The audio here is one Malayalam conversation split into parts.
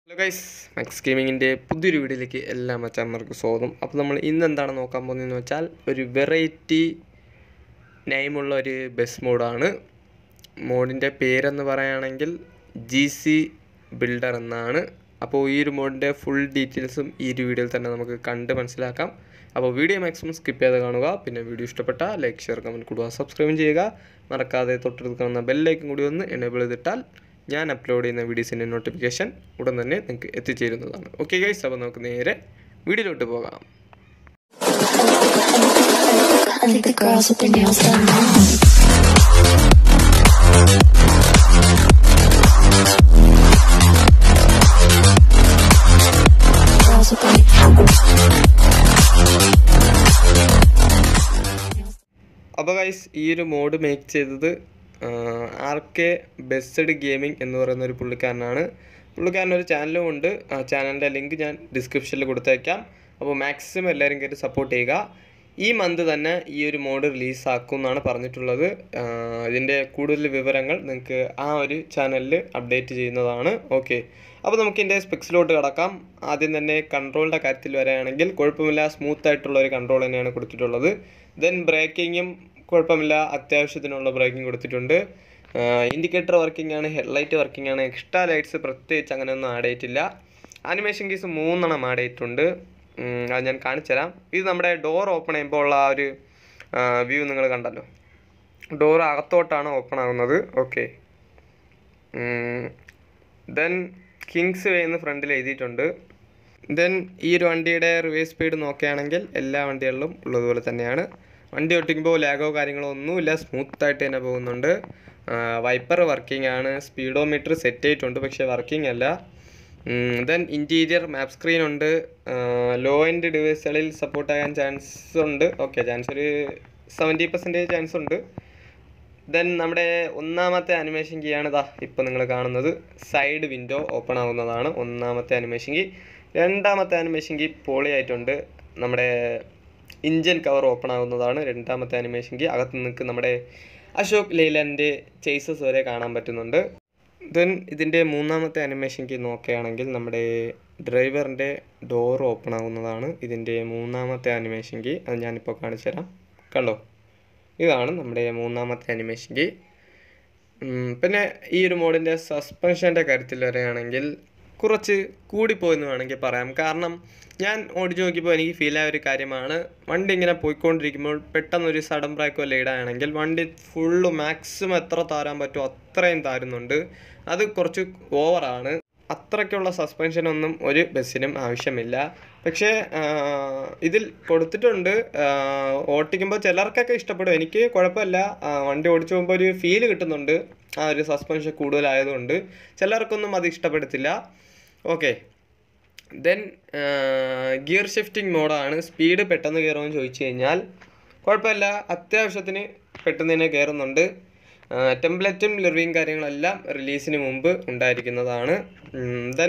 ഹലോ ഗൈസ് മാക്സ് ഗെയിമിങ്ങിൻ്റെ പുതിയൊരു വീഡിയോയിലേക്ക് എല്ലാ മച്ചാന്മാർക്കും സ്വാഗതം അപ്പോൾ നമ്മൾ ഇന്ന് എന്താണ് നോക്കാൻ പോകുന്നതെന്ന് വെച്ചാൽ ഒരു വെറൈറ്റി നെയിമുള്ള ഒരു ബസ് മോഡാണ് മോഡിൻ്റെ പേരെന്ന് പറയുകയാണെങ്കിൽ ജി സി ബിൽഡർ എന്നാണ് അപ്പോൾ ഈ ഒരു മോഡിൻ്റെ ഫുൾ ഡീറ്റെയിൽസും ഈ ഒരു വീഡിയോയിൽ തന്നെ നമുക്ക് കണ്ട് മനസ്സിലാക്കാം അപ്പോൾ വീഡിയോ മാക്സിമം സ്കിപ്പ് ചെയ്ത് കാണുക പിന്നെ വീഡിയോ ഇഷ്ടപ്പെട്ട ലൈക്ക് ഷെയർ കമൻറ്റ് കൂടുക സബ്സ്ക്രൈബ് ചെയ്യുക മറക്കാതെ തൊട്ടടുത്ത് കാണുന്ന ബെല്ലൈക്കും കൂടി ഒന്ന് എനേബിൾ ചെയ്തിട്ടാൽ ഞാൻ അപ്ലോഡ് ചെയ്യുന്ന വീഡിയോസിൻ്റെ നോട്ടിഫിക്കേഷൻ ഉടൻ തന്നെ നിങ്ങൾക്ക് എത്തിച്ചേരുന്നതാണ് ഓക്കെ ഗൈസ് അപ്പോൾ നമുക്ക് നേരെ വീഡിയോയിലോട്ട് പോകാം I think the girls with their nails done now. Girls with their അപ്പോൾ ഗൈസ് ഈ ഒരു മോഡ് മേക്ക് ചെയ്തത് ആർ കെ ബെസ്റ്റഡ് ഗെയിമിംഗ് എന്ന് പറയുന്ന ഒരു പുള്ളിക്കാരനാണ് പുള്ളിക്കാരൻ ഒരു ചാനലും ഉണ്ട് ആ ചാനലിൻ്റെ ലിങ്ക് ഞാൻ ഡിസ്ക്രിപ്ഷനിൽ കൊടുത്തേക്കാം അപ്പോൾ മാക്സിമം എല്ലാവരും കയറി സപ്പോർട്ട് ചെയ്യുക ഈ മന്ത് തന്നെ ഈ ഒരു മോഡ് റിലീസാക്കും എന്നാണ് പറഞ്ഞിട്ടുള്ളത് ആ, ഇതിൻ്റെ കൂടുതൽ വിവരങ്ങൾ നിങ്ങൾക്ക് ആ ഒരു ചാനലിൽ അപ്ഡേറ്റ് ചെയ്യുന്നതാണ് ഓക്കെ അപ്പോൾ നമുക്ക് ഇതിൻ്റെ സ്പെക്സിലോട്ട് കിടക്കാം ആദ്യം തന്നെ കൺട്രോളിൻ്റെ കാര്യത്തിൽ വരികയാണെങ്കിൽ കുഴപ്പമില്ല സ്മൂത്ത് ആയിട്ടുള്ള ഒരു കൺട്രോൾ തന്നെയാണ് കൊടുത്തിട്ടുള്ളത് ദെൻ ബ്രേക്കിങ്ങും കുഴപ്പമില്ല അത്യാവശ്യത്തിനുള്ള ബ്രേക്കിംഗ് കൊടുത്തിട്ടുണ്ട് ഇൻഡിക്കേറ്റർ വർക്കിംഗ് ആണ് ഹെഡ്ലൈറ്റ് വർക്കിംഗ് ആണ് എക്സ്ട്രാ ലൈറ്റ്സ് പ്രത്യേകിച്ച് അങ്ങനെയൊന്നും ആഡ് ചെയ്തിട്ടില്ല ആനിമേഷൻ കേസ് മൂന്നെണ്ണം ആഡ് ചെയ്തിട്ടുണ്ട് ഉം, അത് ഞാൻ കാണിച്ചുതരാം ഇത് നമ്മുടെ ഡോർ ഓപ്പൺ ചെയ്യുമ്പോൾ ഉള്ള ആ ഒരു വ്യൂ നിങ്ങൾ കണ്ടല്ലോ ഡോർ അകത്തോട്ടാണ് ഓപ്പൺ ആകുന്നത് ഓക്കെ ദെൻ കിങ്സ് വേ എന്ന് ഫ്രണ്ടിൽ എഴുതിയിട്ടുണ്ട് ദെൻ ഈ ഒരു വണ്ടിയുടെ റിവേഴ്സ് സ്പീഡ് നോക്കുകയാണെങ്കിൽ എല്ലാ വണ്ടികളിലും ഉള്ളതുപോലെ തന്നെയാണ് വണ്ടി ഒട്ടിക്കുമ്പോൾ ലാഗോ കാര്യങ്ങളോ ഒന്നുമില്ല സ്മൂത്തായിട്ട് തന്നെ പോകുന്നുണ്ട് വൈപ്പർ വർക്കിംഗ് ആണ് സ്പീഡോമീറ്റർ സെറ്റ് ചെയ്തിട്ടുണ്ട് പക്ഷേ വർക്കിംഗ് അല്ല ദെൻ ഇൻറ്റീരിയർ മാപ്പ് സ്ക്രീൻ ഉണ്ട് ലോ എൻഡ് ഡിവൈസുകളിൽ സപ്പോർട്ട് ആകാൻ ചാൻസ് ഉണ്ട് ഓക്കെ ചാൻസ് ഒരു സെവൻറ്റി പെർസെൻറ്റേജ് ചാൻസ് ഉണ്ട് ദെൻ നമ്മുടെ ഒന്നാമത്തെ അനിമേഷൻ കീ ആണ് ഇതാ ഇപ്പോൾ നിങ്ങൾ കാണുന്നത് സൈഡ് വിൻഡോ ഓപ്പൺ ആവുന്നതാണ് ഒന്നാമത്തെ അനിമേഷൻ കീ രണ്ടാമത്തെ അനിമേഷൻ കീ പോളി ആയിട്ടുണ്ട് നമ്മുടെ ഇഞ്ചൻ കവർ ഓപ്പൺ ആവുന്നതാണ് രണ്ടാമത്തെ അനിമേഷൻ കീ അകത്ത് നിങ്ങൾക്ക് നമ്മുടെ അശോക് ലേലൻ്റെ ചേസസ് വരെ കാണാൻ പറ്റുന്നുണ്ട് ദെൻ ഇതിൻ്റെ മൂന്നാമത്തെ അനിമേഷൻ കീ നോക്കുകയാണെങ്കിൽ നമ്മുടെ ഡ്രൈവറിൻ്റെ ഡോർ ഓപ്പൺ ആവുന്നതാണ് ഇതിൻ്റെ മൂന്നാമത്തെ അനിമേഷൻ കീ അത് ഞാനിപ്പോൾ കാണിച്ചു തരാം കണ്ടോ ഇതാണ് നമ്മുടെ മൂന്നാമത്തെ അനിമേഷൻ കീ ഉം, പിന്നെ ഈ ഒരു മോഡിൻ്റെ സസ്പെൻഷൻ്റെ കാര്യത്തിൽ വരികയാണെങ്കിൽ കുറച്ച് കൂടിപ്പോയെന്ന് വേണമെങ്കിൽ പറയാം കാരണം ഞാൻ ഓടിച്ചു നോക്കിയപ്പോൾ എനിക്ക് ഫീൽ ആയ ഒരു കാര്യമാണ് വണ്ടി ഇങ്ങനെ പോയിക്കൊണ്ടിരിക്കുമ്പോൾ പെട്ടെന്ന് ഒരു സഡൻ ബ്രേക്കോ ലീഡാണെങ്കിൽ വണ്ടി ഫുള്ള് മാക്സിമം എത്ര താരാൻ പറ്റുമോ അത്രയും താരുന്നുണ്ട് അത് കുറച്ച് ഓവറാണ് അത്രയ്ക്കുള്ള സസ്പെൻഷനൊന്നും ഒരു ബസ്സിനും ആവശ്യമില്ല പക്ഷേ ആ, ഇതിൽ കൊടുത്തിട്ടുണ്ട് ആ, ഓട്ടിക്കുമ്പോൾ ചിലർക്കൊക്കെ ഇഷ്ടപ്പെടും എനിക്ക് കുഴപ്പമില്ല ആ, വണ്ടി ഓടിച്ചു പോകുമ്പോൾ ഒരു ഫീല് കിട്ടുന്നുണ്ട് ആ ഒരു സസ്പെൻഷൻ കൂടുതലായതുകൊണ്ട് ചിലർക്കൊന്നും അത് ഇഷ്ടപ്പെടത്തില്ല ഓക്കെ ദെൻ ഗിയർ ഷിഫ്റ്റിംഗ് മോഡാണ് സ്പീഡ് പെട്ടെന്ന് കയറുമെന്ന് ചോദിച്ചു കഴിഞ്ഞാൽ കുഴപ്പമില്ല അത്യാവശ്യത്തിന് പെട്ടെന്ന് തന്നെ കയറുന്നുണ്ട് ടെംപ്ലറ്റും ലിറിയും കാര്യങ്ങളെല്ലാം റിലീസിന് മുമ്പ് ഉണ്ടായിരിക്കുന്നതാണ് ദെൻ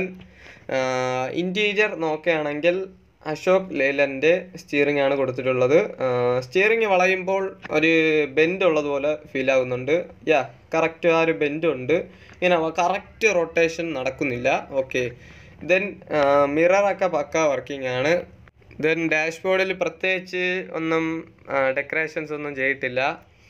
ഇൻറ്റീരിയർ നോക്കുകയാണെങ്കിൽ അശോക് ലേലൻ്റെ സ്റ്റിയറിംഗ് ആണ് കൊടുത്തിട്ടുള്ളത് സ്റ്റിയറിംഗ് വളയുമ്പോൾ ഒരു ബെൻഡ് ഉള്ളതുപോലെ ഫീൽ ആകുന്നുണ്ട് യാ കറക്റ്റ് ആ ഒരു ബെൻഡ് ഉണ്ട് ഇങ്ങനെ കറക്റ്റ് റൊട്ടേഷൻ നടക്കുന്നില്ല ഓക്കെ ദെൻ മിററൊക്കെ പക്ക വർക്കിംഗ് ആണ് ദെൻ ഡാഷ്ബോർഡിൽ പ്രത്യേകിച്ച് ഒന്നും ഡെക്കറേഷൻസ് ഒന്നും ചെയ്തിട്ടില്ല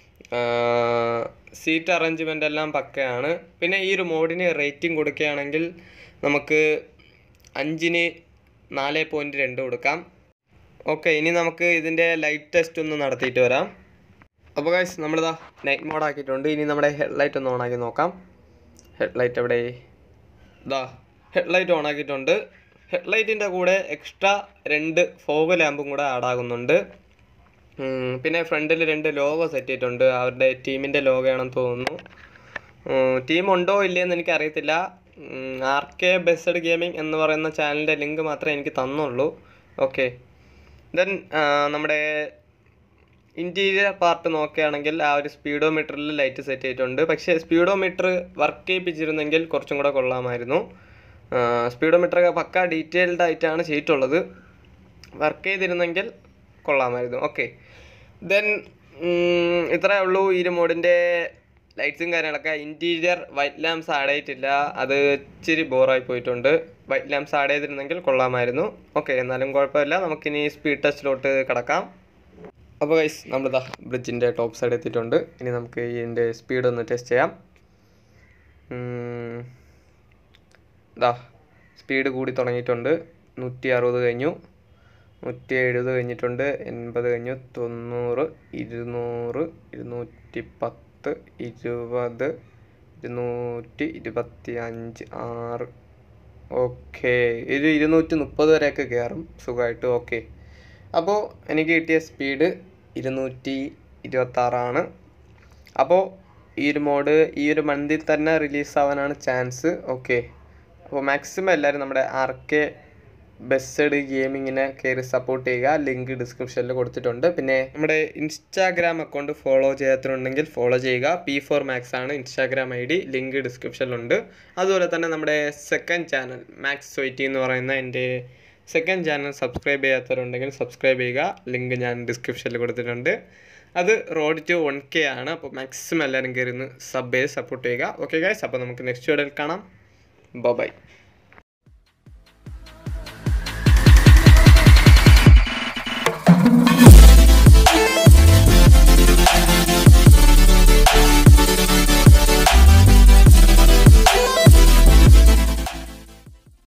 സീറ്റ് അറേഞ്ച്മെൻ്റ് എല്ലാം പക്കയാണ് പിന്നെ ഈ ഒരു മോഡിന് റേറ്റിംഗ് കൊടുക്കുകയാണെങ്കിൽ നമുക്ക് അഞ്ചിന് നാല് പോയിൻറ്റ് രണ്ട് കൊടുക്കാം ഓക്കെ ഇനി നമുക്ക് ഇതിൻ്റെ ലൈറ്റ് ടെസ്റ്റ് ഒന്ന് നടത്തിയിട്ട് വരാം അപ്പോൾ ഗൈസ് നമ്മളിതാ നൈറ്റ് മോഡ് ആക്കിയിട്ടുണ്ട് ഇനി നമ്മുടെ ഹെഡ്ലൈറ്റ് ഒന്ന് ഓണാക്കി നോക്കാം ഹെഡ്ലൈറ്റ് എവിടെ ഇതാ ഹെഡ്ലൈറ്റ് ഓൺ ആക്കിയിട്ടുണ്ട് ഹെഡ്ലൈറ്റിൻ്റെ കൂടെ എക്സ്ട്രാ രണ്ട് ഫോഗ് ലാമ്പും കൂടെ ആഡ് ആകുന്നുണ്ട് ഉം, പിന്നെ ഫ്രണ്ടിൽ രണ്ട് ലോഗോ സെറ്റ് ചെയ്തിട്ടുണ്ട് അവരുടെ ടീമിൻ്റെ ലോഗോയാണെന്ന് തോന്നുന്നു ടീം ഉണ്ടോ ഇല്ലയെന്ന് എനിക്ക് അറിയത്തില്ല ആർ കെ ബെസ്റ്റഡ് ഗെയിമിംഗ് എന്ന് പറയുന്ന ചാനലിൻ്റെ ലിങ്ക് മാത്രമേ എനിക്ക് തന്നുള്ളൂ ഓക്കെ ദെൻ നമ്മുടെ ഇൻറ്റീരിയർ പാർട്ട് നോക്കുകയാണെങ്കിൽ ആ ഒരു സ്പീഡോമീറ്ററിൽ ലൈറ്റ് സെറ്റ് ചെയ്തിട്ടുണ്ട് പക്ഷേ സ്പീഡോമീറ്റർ വർക്ക് ചെയ്യിപ്പിച്ചിരുന്നെങ്കിൽ കുറച്ചും കൂടെ കൊള്ളാമായിരുന്നു സ്പീഡോമീറ്റർ പക്ക ഡീറ്റെയിൽഡ് ആയിട്ടാണ് ചെയ്തിട്ടുള്ളത് വർക്ക് ചെയ്തിരുന്നെങ്കിൽ കൊള്ളാമായിരുന്നു ഓക്കെ ദെൻ ഇത്രയേ ഉള്ളൂ ഈ ഒരു മോഡിൻ്റെ ലൈറ്റ്സും കാര്യങ്ങളൊക്കെ ഇൻറ്റീരിയർ വൈറ്റ് ലാംപ്സ് ആഡ് ആയിട്ടില്ല അത് ഇച്ചിരി ബോറായി പോയിട്ടുണ്ട് വൈറ്റ് ലാംപ്സ് ആഡ് ചെയ്തിരുന്നെങ്കിൽ കൊള്ളാമായിരുന്നു ഓക്കെ എന്നാലും കുഴപ്പമില്ല നമുക്കിനി സ്പീഡ് ടെസ്റ്റിലോട്ട് കിടക്കാം അപ്പോൾ ഗൈസ് നമ്മളിതാ ബ്രിഡ്ജിൻ്റെ ടോപ്പ് സൈഡ് എത്തിയിട്ടുണ്ട് ഇനി നമുക്ക് ഇതിൻ്റെ സ്പീഡ് ഒന്ന് ടെസ്റ്റ് ചെയ്യാം ഉം. ദാ സ്പീഡ് കൂടി തുടങ്ങിയിട്ടുണ്ട് നൂറ്റി അറുപത് കഴിഞ്ഞു നൂറ്റി എഴുപത് കഴിഞ്ഞിട്ടുണ്ട് എൺപത് കഴിഞ്ഞു തൊണ്ണൂറ് ഇരുന്നൂറ് ഇരുന്നൂറ്റി പത്ത് ഇരുപത് ഇരുന്നൂറ്റി ഇരുപത്തി അഞ്ച് ആറ് ഓക്കെ ഒരു ഇരുന്നൂറ്റി മുപ്പത് വരെയൊക്കെ കയറും സുഖമായിട്ട് ഓക്കെ അപ്പോൾ എനിക്ക് കിട്ടിയ സ്പീഡ് ഇരുന്നൂറ്റി ഇരുപത്താറാണ് അപ്പോൾ ഈ ഒരു മോഡ് ഈ ഒരു മന്തിൽ തന്നെ റിലീസ് ആവാനാണ് ചാൻസ് ഓക്കെ അപ്പോൾ മാക്സിമം എല്ലാവരും നമ്മുടെ ആർ കെ ബെസ്സഡ് ഗെയിമിങ്ങിനെ കയറി സപ്പോർട്ട് ചെയ്യുക ലിങ്ക് ഡിസ്ക്രിപ്ഷനിൽ കൊടുത്തിട്ടുണ്ട് പിന്നെ നമ്മുടെ ഇൻസ്റ്റാഗ്രാം അക്കൗണ്ട് ഫോളോ ചെയ്യാത്തിട്ടുണ്ടെങ്കിൽ ഫോളോ ചെയ്യുക പി ഫോർ മാക്സ് ആണ് ഇൻസ്റ്റാഗ്രാം ഐ ഡി ലിങ്ക് ഡിസ്ക്രിപ്ഷനിലുണ്ട് അതുപോലെ തന്നെ നമ്മുടെ സെക്കൻഡ് ചാനൽ മാക്സ് സ്വൈറ്റി എന്ന് പറയുന്ന എൻ്റെ സെക്കൻഡ് ചാനൽ സബ്സ്ക്രൈബ് ചെയ്യാത്തവരുണ്ടെങ്കിൽ സബ്സ്ക്രൈബ് ചെയ്യുക ലിങ്ക് ഞാൻ ഡിസ്ക്രിപ്ഷനിൽ കൊടുത്തിട്ടുണ്ട് അത് റോഡ് ടു വൺ കെ ആണ് അപ്പോൾ മാക്സിമം എല്ലാവരും കയറി സബ് ചെയ്ത് സപ്പോർട്ട് ചെയ്യുക ഓക്കെ ഗൈസ് അപ്പോൾ നമുക്ക് നെക്സ്റ്റ് വീഡിയോയിൽ കാണാം ബൈ